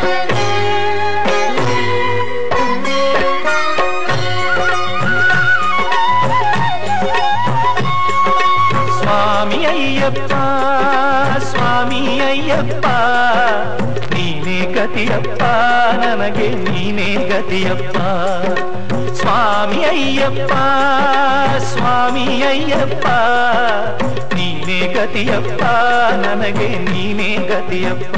ಸ್ವಾಮಿ ಅಯ್ಯಪ್ಪ ಸ್ವಾಮಿ ಅಯ್ಯಪ್ಪ ನೀನೇ ಗತಿಯಪ್ಪ ನನಗೆ ನೀನೇ ಗತಿಯಪ್ಪ ಸ್ವಾಮಿ ಅಯ್ಯಪ್ಪ ಸ್ವಾಮಿ ಅಯ್ಯಪ್ಪ ನೀನೇ ಗತಿಯಪ್ಪ ನನಗೆ ನೀನೇ ಗತಿಯಪ್ಪ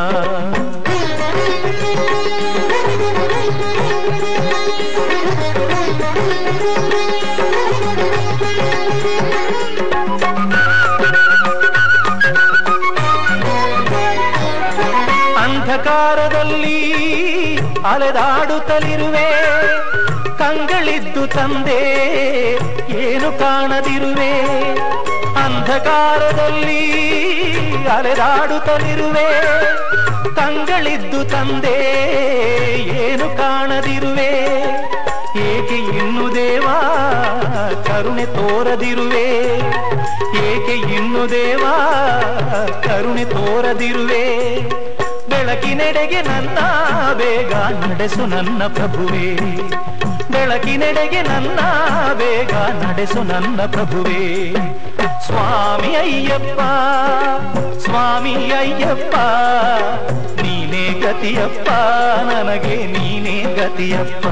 ಅಂಧಕಾರದಲ್ಲಿ ಅಲೆದಾಡುತ್ತಲಿರುವೆ ಕಂಗಳಿದ್ದು ತಂದೆ ಏನು ಕಾಣದಿರುವೆ ಅಂಧಕಾರದಲ್ಲಿ ಅಲೆದಾಡುತ್ತಲಿರುವೆ ಕಂಗಳಿದ್ದು ತಂದೆ ಏನು ಕಾಣದಿರುವೆ ಏಕೆ ಇನ್ನು ದೇವಾ ಕರುಣೆ ತೋರದಿರುವೆ ಏಕೆ ಇನ್ನು ದೇವಾ ಕರುಣೆ ತೋರದಿರುವೆ ಬೆಳಕಿನೆಡೆಗೆ ನನ್ನ ಬೇಗ ನಡೆಸು ನನ್ನ ಪ್ರಭುವೇ ಬೆಳಕಿನೆಡೆಗೆ ನನ್ನ ಬೇಗ ನಡೆಸು ನನ್ನ ಪ್ರಭುವೇ ಸ್ವಾಮಿ ಅಯ್ಯಪ್ಪ ಸ್ವಾಮಿ ಅಯ್ಯಪ್ಪ ನೀನೇ ಗತಿಯಪ್ಪ ನನಗೆ ನೀನೇ ಗತಿಯಪ್ಪ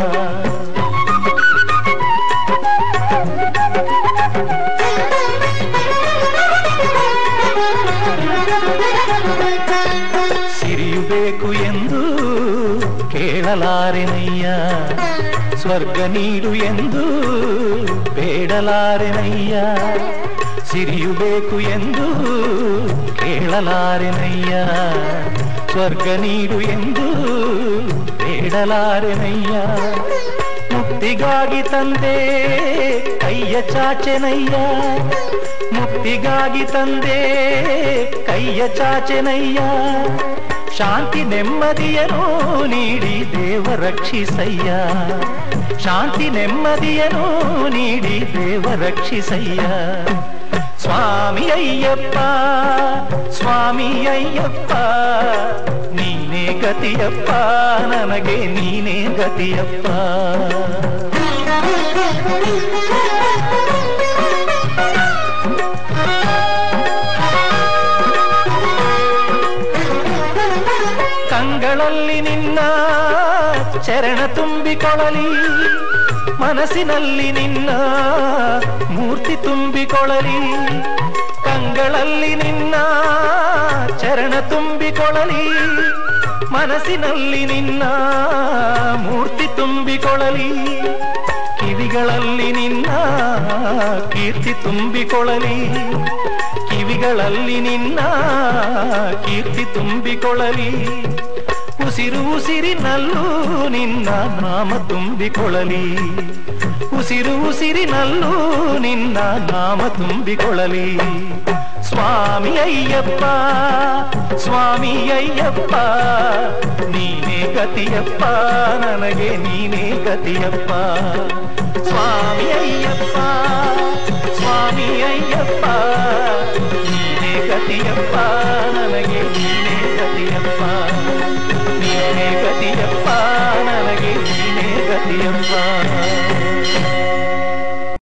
ಸಿರಿಯು ಬೇಕು ಎಂದು ಕೇಳಲಾರೆನಯ್ಯ ಸ್ವರ್ಗ ನೀಡು ಎಂದು ಬೇಡಲಾರೆನಯ್ಯ ಸಿರಿಯು ಬೇಕು ಎಂದು ಕೇಳಲಾರೆನಯ್ಯ ಸ್ವರ್ಗ ನೀಡು ಎಂದು ಬೇಡಲಾರೆನಯ್ಯ ಮುಕ್ತಿಗಾಗಿ ತಂದೆ ಕೈಯ ಚಾಚೆನಯ್ಯ ಮುಕ್ತಿಗಾಗಿ ತಂದೆ ಕೈಯ ಚಾಚೆನಯ್ಯ ಶಾಂತಿ ನೆಮ್ಮದಿಯನು ನೀಡಿ ದೇವ ರಕ್ಷಿಸಯ್ಯ ಶಾಂತಿ ನೆಮ್ಮದಿಯನು ನೀಡಿ ದೇವ ರಕ್ಷಿಸಯ್ಯ ಸ್ವಾಮಿ ಅಯ್ಯಪ್ಪ ಸ್ವಾಮಿ ಅಯ್ಯಪ್ಪ ನೀನೇ ಗತಿಯಪ್ಪ ನನಗೆ ನೀನೇ ಗತಿಯಪ್ಪ ಕಂಗಳಲ್ಲಿ ನಿನ್ನ ಚರಣ ತುಂಬಿಕೊಳ್ಳಲಿ ಮನಸ್ಸಿನಲ್ಲಿ ನಿನ್ನ ಮೂರ್ತಿ ತುಂಬಿಕೊಳ್ಳಲಿ ಕಂಗಳಲ್ಲಿ ನಿನ್ನ ಚರಣ ತುಂಬಿಕೊಳ್ಳಲಿ ಮನಸ್ಸಿನಲ್ಲಿ ನಿನ್ನ ಮೂರ್ತಿ ತುಂಬಿಕೊಳ್ಳಲಿ ಕಿವಿಗಳಲ್ಲಿ ನಿನ್ನ ಕೀರ್ತಿ ತುಂಬಿಕೊಳ್ಳಲಿ ಕಿವಿಗಳಲ್ಲಿ ನಿನ್ನ ಕೀರ್ತಿ ತುಂಬಿಕೊಳ್ಳಲಿ ಉಸಿರು ಉಸಿರಿನಲ್ಲೂ ನಿನ್ನ ನಾಮ ತುಂಬಿಕೊಳ್ಳಲಿ ಉಸಿರು ಉಸಿರಿನಲ್ಲೂ ನಿನ್ನ ನಾಮ ತುಂಬಿಕೊಳ್ಳಲಿ ಸ್ವಾಮಿ ಅಯ್ಯಪ್ಪ ಸ್ವಾಮಿ ಅಯ್ಯಪ್ಪ ನೀನೇ ಗತಿಯಪ್ಪ ನನಗೆ ನೀನೇ ಗತಿಯಪ್ಪ ಸ್ವಾಮಿ ಅಯ್ಯಪ್ಪ ಸ್ವಾಮಿ ಅಯ್ಯಪ್ಪ ನೀನೇ ಗತಿಯಪ್ಪ ನನಗೆ